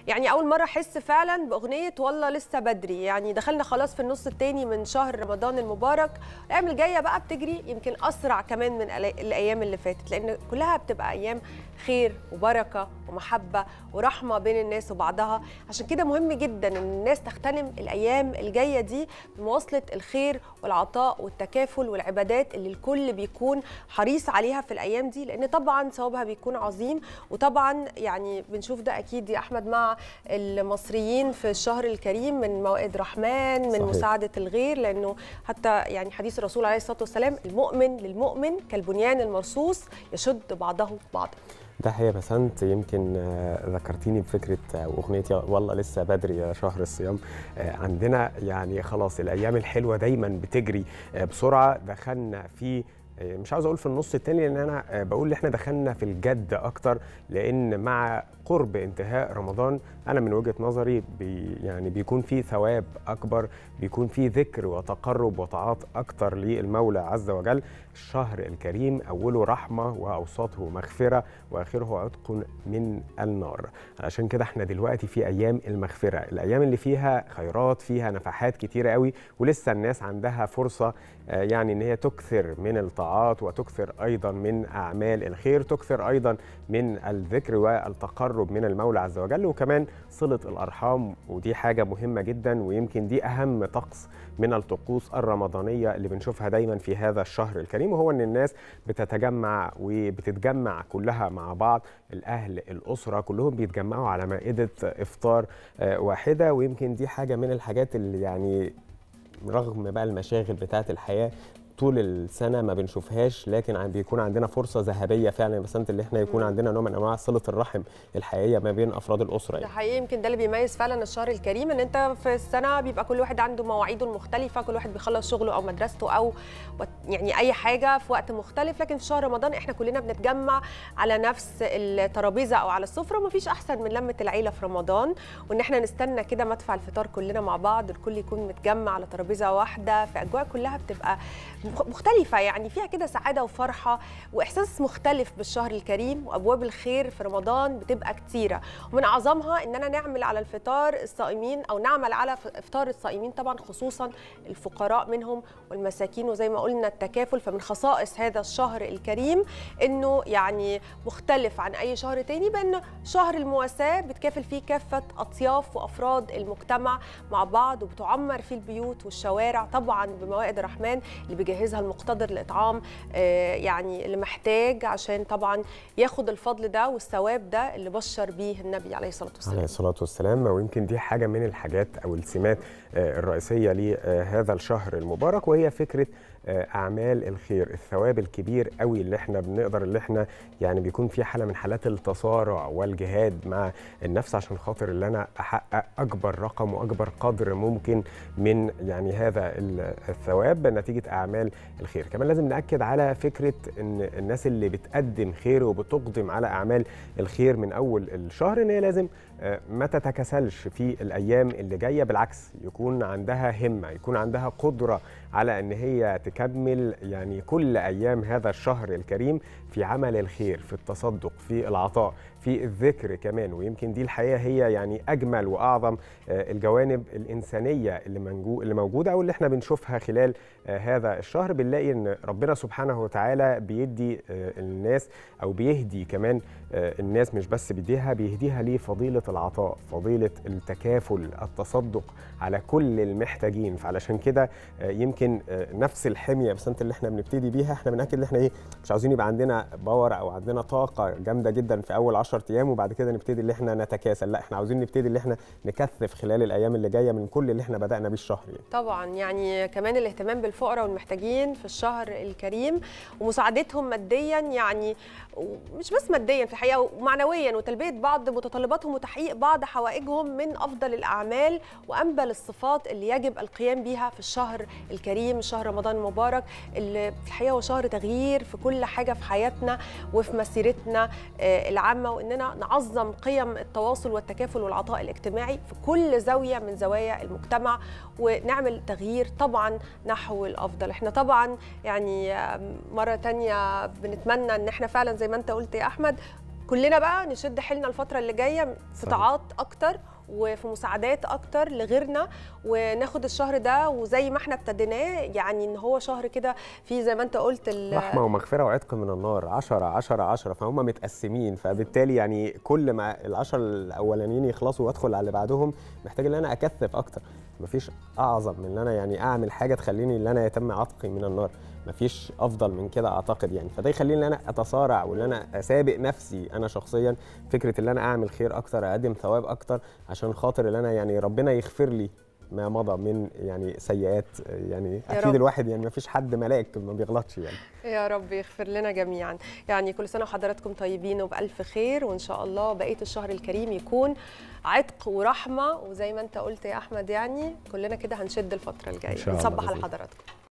يعني اول مره احس فعلا باغنيه والله لسه بدري يعني دخلنا خلاص في النص الثاني من شهر رمضان المبارك الايام الجايه بقى بتجري يمكن اسرع كمان من الأي- الايام اللي فاتت لان كلها بتبقى ايام خير وبركه ومحبه ورحمه بين الناس وبعضها عشان كده مهم جدا ان الناس تغتنم الايام الجايه دي بمواصله الخير والعطاء والتكافل والعبادات اللي الكل بيكون حريص عليها في الايام دي لان طبعا ثوابها بيكون عظيم وطبعا يعني بنشوف ده اكيد يا احمد مع المصريين في الشهر الكريم من موائد رحمن من صحيح. مساعده الغير لانه حتى يعني حديث الرسول عليه الصلاه والسلام المؤمن للمؤمن كالبنيان المرصوص يشد بعضه بعضا ده حقيقة بسنت يمكن آه، ذكرتيني بفكرة آه، أغنية يا- والله لسه بدري يا شهر الصيام آه، عندنا يعني خلاص الأيام الحلوة دايما بتجري آه، بسرعة دخلنا في آه، مش عاوز اقول في النص التاني لان انا آه، بقول ان احنا دخلنا في الجد اكتر لان مع قرب انتهاء رمضان انا من وجهه نظري بي يعني بيكون في ثواب اكبر بيكون في ذكر وتقرب وطاعات اكتر للمولى عز وجل الشهر الكريم اوله رحمه واوسطه مغفره واخره عتق من النار علشان كده احنا دلوقتي في ايام المغفره الايام اللي فيها خيرات فيها نفحات كتيره قوي ولسه الناس عندها فرصه آه، يعني ان هي تكثر من الطاعات وتكثر ايضا من اعمال الخير تكثر ايضا من الذكر والتقرب من المولى عز وجل وكمان صله الارحام ودي حاجه مهمه جدا ويمكن دي اهم طقس من الطقوس الرمضانيه اللي بنشوفها دايما في هذا الشهر الكريم وهو ان الناس بتتجمع وبتتجمع كلها مع بعض الاهل الاسره كلهم بيتجمعوا على مائده افطار آه، واحده ويمكن دي حاجه من الحاجات اللي يعني رغم بقى المشاغل بتاعه الحياه طول السنه ما بنشوفهاش لكن عن بيكون عندنا فرصه ذهبيه فعلا بس انت اللي احنا يكون عندنا نوع من انواع صله الرحم الحقيقيه ما بين افراد الاسره ده يعني. حقيقي يمكن ده اللي بيميز فعلا الشهر الكريم ان انت في السنه بيبقى كل واحد عنده مواعيده المختلفه كل واحد بيخلص شغله او مدرسته او وت- يعني اي حاجه في وقت مختلف لكن في شهر رمضان احنا كلنا بنتجمع على نفس الترابيزه او على السفره ومفيش احسن من لمه العيله في رمضان وان احنا نستنى كده مدفع الفطار كلنا مع بعض الكل يكون متجمع على ترابيزه واحده في اجواء كلها بتبقى مخ- مختلفه يعني فيها كده سعاده وفرحه واحساس مختلف بالشهر الكريم وابواب الخير في رمضان بتبقى كتيره ومن اعظمها اننا نعمل على الفطار الصائمين او نعمل على ف- افطار الصائمين طبعا خصوصا الفقراء منهم والمساكين وزي ما قلنا التكافل فمن خصائص هذا الشهر الكريم انه يعني مختلف عن اي شهر تاني بانه شهر المواساه بتكافل فيه كافه اطياف وافراد المجتمع مع بعض وبتعمر فيه البيوت والشوارع طبعا بموائد الرحمن اللي بيجهزها المقتدر لاطعام آه، يعني اللي محتاج عشان طبعا ياخد الفضل ده والثواب ده اللي بشر بيه النبي عليه الصلاه والسلام عليه الصلاة والسلام ويمكن دي حاجة من الحاجات أو السمات آه، الرئيسية لهذا الشهر المبارك وهي فكرة آه، أعمال الخير الثواب الكبير قوي اللي احنا بنقدر اللي احنا يعني بيكون في حالة من حالات التصارع والجهاد مع النفس عشان خاطر اللي أنا أحقق أكبر رقم وأكبر قدر ممكن من يعني هذا ال- الثواب نتيجة أعمال الخير كمان لازم نأكد على فكرة أن الناس اللي بتقدم خير وبتقدم على أعمال الخير من أول الشهر إن هي لازم آه، ما تتكاسلش في الايام اللي جايه بالعكس يكون عندها همه يكون عندها قدره على ان هي تكمل يعني كل ايام هذا الشهر الكريم في عمل الخير في التصدق في العطاء في الذكر كمان ويمكن دي الحقيقه هي يعني اجمل واعظم آه، الجوانب الانسانيه اللي منجو اللي موجوده او اللي احنا بنشوفها خلال آه، هذا الشهر بنلاقي ان ربنا سبحانه وتعالى بيدي آه، الناس او بيهدي كمان آه، الناس مش بس بيديها بيهديها لفضيله العطاء فضيله التكافل التصدق على كل المحتاجين فعلشان كده آه، يمكن آه، نفس الحميه بس انت اللي احنا بنبتدي بيها احنا بناكد ان احنا ايه مش عاوزين يبقى عندنا باور او عندنا طاقه جامده جدا في اول 10 ايام وبعد كده نبتدي اللي احنا نتكاسل لا احنا عاوزين نبتدي اللي احنا نكثف خلال الايام اللي جايه من كل اللي احنا بدانا بيه الشهر يعني. طبعا يعني كمان الاهتمام بالفقراء والمحتاجين في الشهر الكريم ومساعدتهم ماديا يعني مش بس ماديا في الحقيقه ومعنويا وتلبيه بعض متطلباتهم وتحقيق بعض حوائجهم من افضل الاعمال وانبل الصفات اللي يجب القيام بها في الشهر الكريم شهر رمضان المبارك اللي في الحقيقه هو شهر تغيير في كل حاجه في حياتنا وفي مسيرتنا آه، العامه واننا نعظم قيم التواصل والتكافل والعطاء الاجتماعي في كل زاويه من زوايا المجتمع ونعمل تغيير طبعا نحو الافضل احنا طبعا يعني آم، مره تانية بنتمنى ان احنا فعلا زي ما انت قلت يا احمد كلنا بقى نشد حيلنا الفتره اللي جايه في صحيح. طاعات اكتر وفي مساعدات اكتر لغيرنا وناخد الشهر ده وزي ما احنا ابتديناه يعني ان هو شهر كده فيه زي ما انت قلت ال- رحمه ومغفره وعتق من النار 10 10 10 فهم متقسمين فبالتالي يعني كل ما العشر الاولانيين يخلصوا وادخل على اللي بعدهم محتاج ان انا اكثف اكتر مفيش اعظم من ان انا يعني اعمل حاجه تخليني ان انا يتم عتقي من النار مفيش افضل من كده اعتقد يعني فده يخليني ان انا اتسارع وان انا اسابق نفسي انا شخصيا فكره ان انا اعمل خير اكتر اقدم ثواب اكتر عشان خاطر ان انا يعني ربنا يغفر لي ما مضى من يعني سيئات يعني يا اكيد رب. الواحد يعني ما فيش حد ملاك ما بيغلطش يعني يا رب يغفر لنا جميعا يعني كل سنه وحضراتكم طيبين وبالف خير وان شاء الله بقيه الشهر الكريم يكون عتق ورحمه وزي ما انت قلت يا احمد يعني كلنا كده هنشد الفتره الجايه إن شاء الله نصبح على بإذن الله. حضراتكم